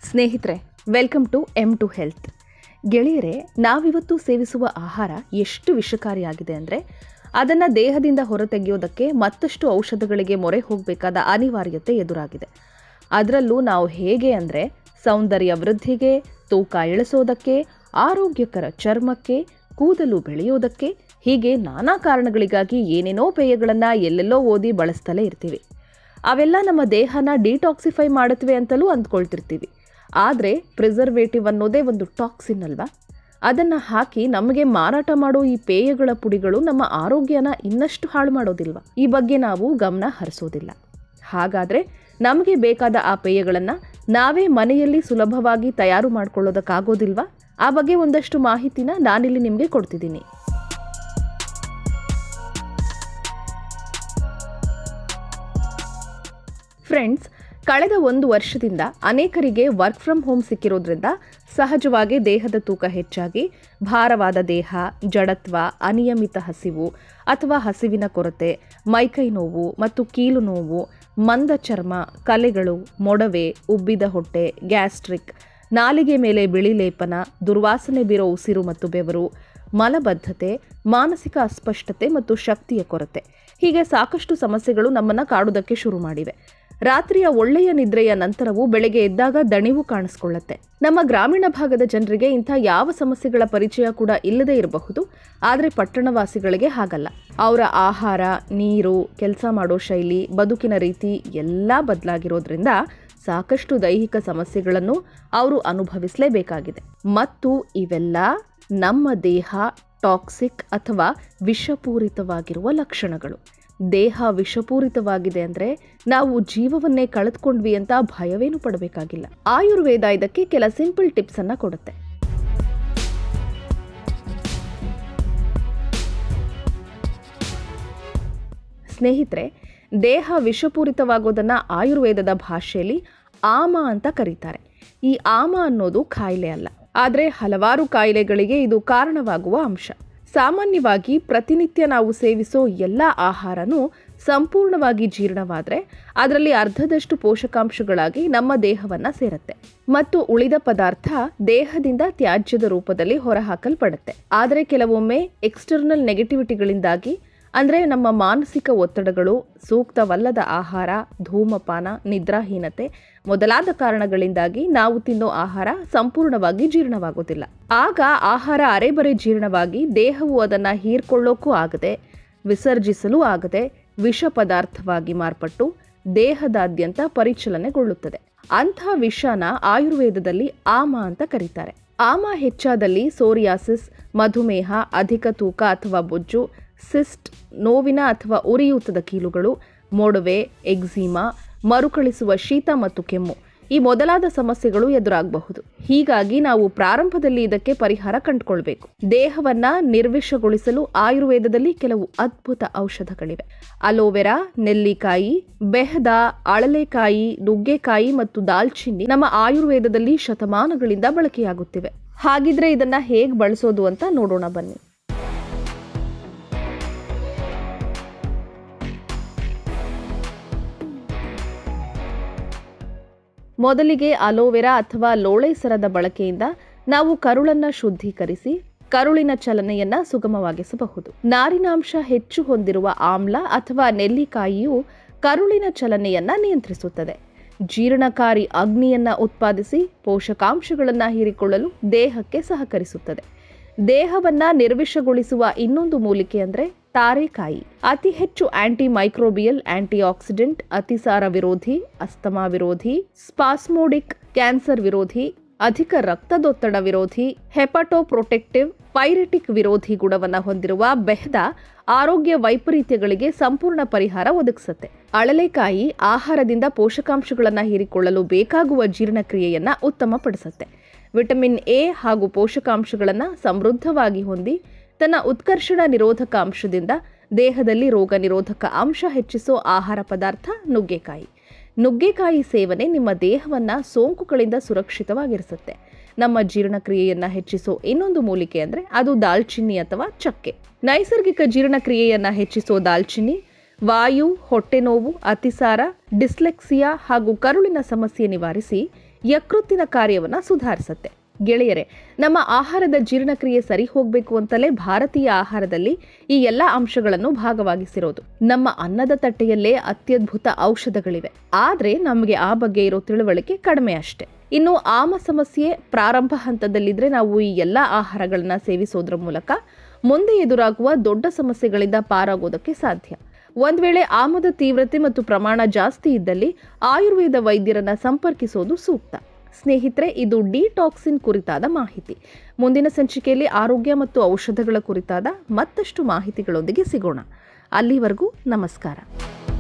ಸ್ನೇಹಿತರೆ welcome to M two health ಗೆಳೆಯರೆ ನಾವಿವತ್ತು ಸೇವಿಸುವ ಆಹಾರ ಎಷ್ಟು ವಿಷಕಾರಿಯಾಗಿದೆ ಅಂದರೆ ಅದನ್ನು ದೇಹದಿಂದ ಹೊರತೆಗೆಯೋದಕ್ಕೆ ಮತ್ತಷ್ಟು ಔಷಧಗಳಿಗೆ ಮೊರೆ ಹೋಗಬೇಕಾದ ಅನಿವಾರ್ಯತೆ ಎದುರಾಗಿದೆ ಅದರಲ್ಲೂ ನಾವು ಹೇಗೆ ಅಂದರೆ ಸೌಂದರ್ಯ ವೃದ್ಧಿಗೆ ತೂಕ ಇಳಿಸೋದಕ್ಕೆ ಆರೋಗ್ಯಕರ ಚರ್ಮಕ್ಕೆ ಕೂದಲು ಬೆಳೆಯೋದಕ್ಕೆ ಹೀಗೆ ನಾನಾ ಕಾರಣಗಳಿಗಾಗಿ ಏನೇನೋ ಪೇಯಗಳನ್ನು ಎಲ್ಲೆಲ್ಲೋ ಓದಿ ಬಳಸ್ತಲೇ ಇರ್ತೀವಿ ಅವೆಲ್ಲ ನಮ್ಮ ದೇಹನ ಡಿಟಾಕ್ಸಿಫೈ ಮಾಡುತ್ತವೆ ಅಂತಲೂ ಅಂದ್ಕೊಳ್ತಿರ್ತೀವಿ ಆದರೆ ಪ್ರಿಸರ್ವೇಟಿವ್ ಅನ್ನೋದೇ ಒಂದು ಟಾಕ್ಸಿನ್ ಅಲ್ವಾ ಅದನ್ನು ಹಾಕಿ ನಮಗೆ ಮಾರಾಟ ಮಾಡೋ ಈ ಪೇಯಗಳ ಪುಡಿಗಳು ನಮ್ಮ ಆರೋಗ್ಯನ ಇನ್ನಷ್ಟು ಹಾಳು ಮಾಡೋದಿಲ್ವಾ ಈ ಬಗ್ಗೆ ನಾವು ಗಮನ ಹರಿಸೋದಿಲ್ಲ ಹಾಗಾದರೆ ನಮಗೆ ಬೇಕಾದ ಆ ಪೇಯಗಳನ್ನು ನಾವೇ ಮನೆಯಲ್ಲಿ ಸುಲಭವಾಗಿ ತಯಾರು ಮಾಡ್ಕೊಳ್ಳೋದಕ್ಕಾಗೋದಿಲ್ವಾ ಆ ಬಗ್ಗೆ ಒಂದಷ್ಟು ಮಾಹಿತಿನ ನಾನಿಲ್ಲಿ ನಿಮಗೆ ಕೊಡ್ತಿದ್ದೀನಿ ಫ್ರೆಂಡ್ಸ್ ಕಳೆದ ಒಂದು ವರ್ಷದಿಂದ ಅನೇಕರಿಗೆ ವರ್ಕ್ ಫ್ರಮ್ ಹೋಮ್ ಸಿಕ್ಕಿರೋದ್ರಿಂದ ಸಹಜವಾಗಿ ದೇಹದ ತೂಕ ಹೆಚ್ಚಾಗಿ ಭಾರವಾದ ದೇಹ ಜಡತ್ವ ಅನಿಯಮಿತ ಹಸಿವು ಅಥವಾ ಹಸಿವಿನ ಕೊರತೆ ಮೈಕೈ ನೋವು ಮತ್ತು ಕೀಲು ನೋವು ಮಂದ ಚರ್ಮ ಕಲೆಗಳು ಮೊಡವೆ ಉಬ್ಬಿದ ಹೊಟ್ಟೆ ಗ್ಯಾಸ್ಟ್ರಿಕ್ ನಾಲಿಗೆ ಮೇಲೆ ಬಿಳಿ ಲೇಪನ ದುರ್ವಾಸನೆ ಬೀರೋ ಉಸಿರು ಮತ್ತು ಬೆವರು ಮಲಬದ್ಧತೆ ಮಾನಸಿಕ ಅಸ್ಪಷ್ಟತೆ ಮತ್ತು ಶಕ್ತಿಯ ಕೊರತೆ ಹೀಗೆ ಸಾಕಷ್ಟು ಸಮಸ್ಯೆಗಳು ನಮ್ಮನ್ನು ಕಾಡುವುದಕ್ಕೆ ಶುರು ಮಾಡಿವೆ ರಾತ್ರಿಯ ಒಳ್ಳೆಯ ನಿದ್ರೆಯ ನಂತರವೂ ಬೆಳಗ್ಗೆ ಎದ್ದಾಗ ದಣಿವು ಕಾಣಿಸ್ಕೊಳ್ಳುತ್ತೆ ನಮ್ಮ ಗ್ರಾಮೀಣ ಭಾಗದ ಜನರಿಗೆ ಇಂಥ ಯಾವ ಸಮಸ್ಯೆಗಳ ಪರಿಚಯ ಕೂಡ ಇಲ್ಲದೇ ಇರಬಹುದು ಆದರೆ ಪಟ್ಟಣವಾಸಿಗಳಿಗೆ ಹಾಗಲ್ಲ ಅವರ ಆಹಾರ ನೀರು ಕೆಲಸ ಮಾಡೋ ಶೈಲಿ ಬದುಕಿನ ರೀತಿ ಎಲ್ಲ ಬದಲಾಗಿರೋದ್ರಿಂದ ಸಾಕಷ್ಟು ದೈಹಿಕ ಸಮಸ್ಯೆಗಳನ್ನು ಅವರು ಅನುಭವಿಸಲೇಬೇಕಾಗಿದೆ ಮತ್ತು ಇವೆಲ್ಲ ನಮ್ಮ ದೇಹ ಟಾಕ್ಸಿಕ್ ಅಥವಾ ವಿಷಪೂರಿತವಾಗಿರುವ ಲಕ್ಷಣಗಳು ದೇಹ ವಿಷಪೂರಿತವಾಗಿದೆ ಅಂದರೆ ನಾವು ಜೀವವನ್ನೇ ಕಳೆದುಕೊಂಡ್ವಿ ಅಂತ ಭಯವೇನು ಪಡಬೇಕಾಗಿಲ್ಲ ಆಯುರ್ವೇದ ಇದಕ್ಕೆ ಕೆಲ ಸಿಂಪಲ್ ಟಿಪ್ಸ್ ಅನ್ನ ಕೊಡುತ್ತೆ ಸ್ನೇಹಿತರೆ ದೇಹ ವಿಷಪೂರಿತವಾಗೋದನ್ನ ಆಯುರ್ವೇದದ ಭಾಷೆಯಲ್ಲಿ ಆಮ ಅಂತ ಕರೀತಾರೆ ಈ ಆಮ ಅನ್ನೋದು ಕಾಯಿಲೆ ಅಲ್ಲ ಆದರೆ ಹಲವಾರು ಕಾಯಿಲೆಗಳಿಗೆ ಇದು ಕಾರಣವಾಗುವ ಅಂಶ ಸಾಮಾನ್ಯವಾಗಿ ಪ್ರತಿನಿತ್ಯ ನಾವು ಸೇವಿಸೋ ಎಲ್ಲ ಆಹಾರನೂ ಸಂಪೂರ್ಣವಾಗಿ ಜೀರ್ಣವಾದರೆ ಅದರಲ್ಲಿ ಅರ್ಧದಷ್ಟು ಪೋಷಕಾಂಶಗಳಾಗಿ ನಮ್ಮ ದೇಹವನ್ನು ಸೇರುತ್ತೆ ಮತ್ತು ಉಳಿದ ಪದಾರ್ಥ ದೇಹದಿಂದ ತ್ಯಾಜ್ಯದ ರೂಪದಲ್ಲಿ ಹೊರಹಾಕಲ್ಪಡುತ್ತೆ ಆದರೆ ಕೆಲವೊಮ್ಮೆ ಎಕ್ಸ್ಟರ್ನಲ್ ನೆಗೆಟಿವಿಟಿಗಳಿಂದಾಗಿ ಅಂದರೆ ನಮ್ಮ ಮಾನಸಿಕ ಒತ್ತಡಗಳು ಸೂಕ್ತವಲ್ಲದ ಆಹಾರ ಧೂಮಪಾನ ನಿದ್ರಾಹೀನತೆ ಮೊದಲಾದ ಕಾರಣಗಳಿಂದಾಗಿ ನಾವು ತಿನ್ನೋ ಆಹಾರ ಸಂಪೂರ್ಣವಾಗಿ ಜೀರ್ಣವಾಗೋದಿಲ್ಲ ಆಗ ಆಹಾರ ಅರೆಬರೆ ಜೀರ್ಣವಾಗಿ ದೇಹವು ಅದನ್ನು ಹೀರ್ಕೊಳ್ಳೋಕ್ಕೂ ಆಗದೆ ವಿಸರ್ಜಿಸಲು ಆಗದೆ ವಿಷ ಪದಾರ್ಥವಾಗಿ ಮಾರ್ಪಟ್ಟು ದೇಹದಾದ್ಯಂತ ಪರಿಚಲನೆಗೊಳ್ಳುತ್ತದೆ ಅಂಥ ವಿಷನ ಆಯುರ್ವೇದದಲ್ಲಿ ಆಮ ಅಂತ ಕರೀತಾರೆ ಆಮ ಹೆಚ್ಚಾದಲ್ಲಿ ಸೋರಿಯಾಸಿಸ್ ಮಧುಮೇಹ ಅಧಿಕ ತೂಕ ಅಥವಾ ಬೊಜ್ಜು ಸಿಸ್ಟ್ ನೋವಿನ ಅಥವಾ ಉರಿಯೂತದ ಕೀಲುಗಳು ಮೊಡವೆ ಎಕ್ಸಿಮಾ ಮರುಕಳಿಸುವ ಶೀತ ಮತ್ತು ಕೆಮ್ಮು ಈ ಮೊದಲಾದ ಸಮಸ್ಯೆಗಳು ಎದುರಾಗಬಹುದು ಹೀಗಾಗಿ ನಾವು ಪ್ರಾರಂಭದಲ್ಲಿ ಇದಕ್ಕೆ ಪರಿಹಾರ ಕಂಡುಕೊಳ್ಬೇಕು ದೇಹವನ್ನ ನಿರ್ವಿಷಗೊಳಿಸಲು ಆಯುರ್ವೇದದಲ್ಲಿ ಕೆಲವು ಅದ್ಭುತ ಔಷಧಗಳಿವೆ ಅಲೋವೆರಾ ನೆಲ್ಲಿಕಾಯಿ ಬೆಹದ ಅಳಲೆಕಾಯಿ ನುಗ್ಗೆಕಾಯಿ ಮತ್ತು ದಾಲ್ಚಿನ್ನಿ ನಮ್ಮ ಆಯುರ್ವೇದದಲ್ಲಿ ಶತಮಾನಗಳಿಂದ ಬಳಕೆಯಾಗುತ್ತಿವೆ ಹಾಗಿದ್ರೆ ಇದನ್ನ ಹೇಗೆ ಬಳಸೋದು ಅಂತ ನೋಡೋಣ ಬನ್ನಿ ಮೊದಲಿಗೆ ಅಲೋವೆರಾ ಅಥವಾ ಲೋಳೆ ಸರದ ಬಳಕೆಯಿಂದ ನಾವು ಕರುಳನ್ನ ಶುದ್ಧೀಕರಿಸಿ ಕರುಳಿನ ಚಲನೆಯನ್ನ ಸುಗಮವಾಗಿಸಬಹುದು ನಾರಿನಾಂಶ ಹೆಚ್ಚು ಹೊಂದಿರುವ ಆಮ್ಲ ಅಥವಾ ನೆಲ್ಲಿಕಾಯಿಯು ಕರುಳಿನ ಚಲನೆಯನ್ನ ನಿಯಂತ್ರಿಸುತ್ತದೆ ಜೀರ್ಣಕಾರಿ ಅಗ್ನಿಯನ್ನ ಉತ್ಪಾದಿಸಿ ಪೋಷಕಾಂಶಗಳನ್ನ ಹೀರಿಕೊಳ್ಳಲು ದೇಹಕ್ಕೆ ಸಹಕರಿಸುತ್ತದೆ ದೇಹವನ್ನ ನಿರ್ವಿಷಗೊಳಿಸುವ ಇನ್ನೊಂದು ಮೂಲಿಕೆ ಅಂದ್ರೆ ತಾರೆಕಾಯಿ ಅತಿ ಹೆಚ್ಚು ಆಂಟಿ ಮೈಕ್ರೋಬಿಯಲ್ ಆಂಟಿ ಆಕ್ಸಿಡೆಂಟ್ ಅತಿಸಾರ ವಿರೋಧಿ ಅಸ್ತಮಾ ವಿರೋಧಿ ಸ್ಪಾಸ್ಮೋಡಿಕ್ ಕ್ಯಾನ್ಸರ್ ವಿರೋಧಿ ಅಧಿಕ ರಕ್ತದೊತ್ತಡ ವಿರೋಧಿ ಹೆಪಟೋಪ್ರೊಟೆಕ್ಟಿವ್ ಪೈರೆಟಿಕ್ ವಿರೋಧಿ ಗುಣವನ್ನು ಹೊಂದಿರುವ ಬೆಹದ ಆರೋಗ್ಯ ವೈಪರೀತ್ಯಗಳಿಗೆ ಸಂಪೂರ್ಣ ಪರಿಹಾರ ಒದಗಿಸುತ್ತೆ ಅಳಲೆಕಾಯಿ ಆಹಾರದಿಂದ ಪೋಷಕಾಂಶಗಳನ್ನು ಹೀರಿಕೊಳ್ಳಲು ಬೇಕಾಗುವ ಜೀರ್ಣಕ್ರಿಯೆಯನ್ನ ಉತ್ತಮಪಡಿಸುತ್ತೆ ವಿಟಮಿನ್ ಎ ಹಾಗೂ ಪೋಷಕಾಂಶಗಳನ್ನು ಸಮೃದ್ಧವಾಗಿ ಹೊಂದಿ ತನ್ನ ಉತ್ಕರ್ಷಣ ನಿರೋಧಕ ಅಂಶದಿಂದ ದೇಹದಲ್ಲಿ ರೋಗ ನಿರೋಧಕ ಅಂಶ ಹೆಚ್ಚಿಸೋ ಆಹಾರ ಪದಾರ್ಥ ನುಗ್ಗೆಕಾಯಿ ನುಗ್ಗೆಕಾಯಿ ಸೇವನೆ ನಿಮ್ಮ ದೇಹವನ್ನ ಸೋಂಕುಗಳಿಂದ ಸುರಕ್ಷಿತವಾಗಿರಿಸುತ್ತೆ ನಮ್ಮ ಜೀರ್ಣಕ್ರಿಯೆಯನ್ನ ಹೆಚ್ಚಿಸೋ ಇನ್ನೊಂದು ಮೂಲಿಕೆ ಅಂದ್ರೆ ಅದು ದಾಲ್ಚಿನ್ನಿ ಅಥವಾ ಚಕ್ಕೆ ನೈಸರ್ಗಿಕ ಜೀರ್ಣಕ್ರಿಯೆಯನ್ನ ಹೆಚ್ಚಿಸೋ ದಾಲ್ಚಿನ್ನಿ ವಾಯು ಹೊಟ್ಟೆ ನೋವು ಅತಿಸಾರ ಡಿಸ್ಲೆಕ್ಸಿಯಾ ಹಾಗೂ ಕರುಳಿನ ಸಮಸ್ಯೆ ನಿವಾರಿಸಿ ಯಕೃತ್ತಿನ ಕಾರ್ಯವನ್ನು ಸುಧಾರಿಸುತ್ತೆ ಗೆಳೆಯರೆ ನಮ್ಮ ಆಹಾರದ ಜೀರ್ಣಕ್ರಿಯೆ ಸರಿ ಹೋಗಬೇಕು ಅಂತಲೇ ಭಾರತೀಯ ಆಹಾರದಲ್ಲಿ ಈ ಎಲ್ಲ ಅಂಶಗಳನ್ನು ಭಾಗವಾಗಿಸಿರೋದು ನಮ್ಮ ಅನ್ನದ ತಟ್ಟೆಯಲ್ಲೇ ಅತ್ಯದ್ಭುತ ಔಷಧಗಳಿವೆ ಆದ್ರೆ ನಮಗೆ ಆ ಬಗ್ಗೆ ಇರೋ ತಿಳುವಳಿಕೆ ಕಡಿಮೆ ಅಷ್ಟೆ ಇನ್ನು ಆಮ ಸಮಸ್ಯೆ ಪ್ರಾರಂಭ ಹಂತದಲ್ಲಿದ್ರೆ ನಾವು ಈ ಎಲ್ಲ ಆಹಾರಗಳನ್ನ ಸೇವಿಸೋದ್ರ ಮೂಲಕ ಮುಂದೆ ಎದುರಾಗುವ ದೊಡ್ಡ ಸಮಸ್ಯೆಗಳಿಂದ ಪಾರಾಗೋದಕ್ಕೆ ಸಾಧ್ಯ ಒಂದ್ ವೇಳೆ ಆಮದ ತೀವ್ರತೆ ಮತ್ತು ಪ್ರಮಾಣ ಜಾಸ್ತಿ ಇದ್ದಲ್ಲಿ ಆಯುರ್ವೇದ ವೈದ್ಯರನ್ನ ಸಂಪರ್ಕಿಸೋದು ಸೂಕ್ತ ಸ್ನೇಹಿತರೆ ಇದು ಡಿಟಾಕ್ಸಿನ್ ಕುರಿತಾದ ಮಾಹಿತಿ ಮುಂದಿನ ಸಂಚಿಕೆಯಲ್ಲಿ ಆರೋಗ್ಯ ಮತ್ತು ಔಷಧಗಳ ಕುರಿತಾದ ಮತ್ತಷ್ಟು ಮಾಹಿತಿಗಳೊಂದಿಗೆ ಸಿಗೋಣ ಅಲ್ಲಿವರೆಗೂ ನಮಸ್ಕಾರ